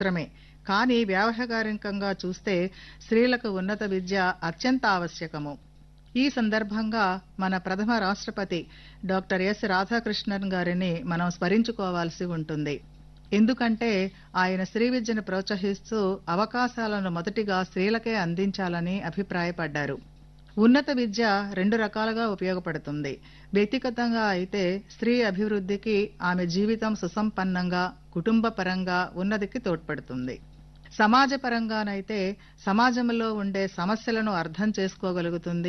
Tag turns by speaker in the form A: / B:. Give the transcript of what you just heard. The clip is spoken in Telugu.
A: అవసరమే కానీ వ్యావహారికంగా చూస్తే స్త్రీలకు ఉన్నత విద్య అత్యంత ఆవశ్యకము ఈ సందర్భంగా మన ప్రథమ రాష్ట్రపతి డాక్టర్ ఎస్ రాధాకృష్ణన్ గారిని మనం స్మరించుకోవాల్సి ఉంటుంది ఎందుకంటే ఆయన స్త్రీ విద్యను ప్రోత్సహిస్తూ అవకాశాలను మొదటిగా స్త్రీలకే అందించాలని అభిప్రాయపడ్డారు ఉన్నత విద్య రెండు రకాలుగా ఉపయోగపడుతుంది వ్యక్తిగతంగా అయితే స్త్రీ అభివృద్ధికి ఆమె జీవితం సుసంపన్నంగా కుటుంబ పరంగా ఉన్నతికి తోడ్పడుతుంది సమాజ పరంగానైతే సమాజంలో ఉండే సమస్యలను అర్థం చేసుకోగలుగుతుంది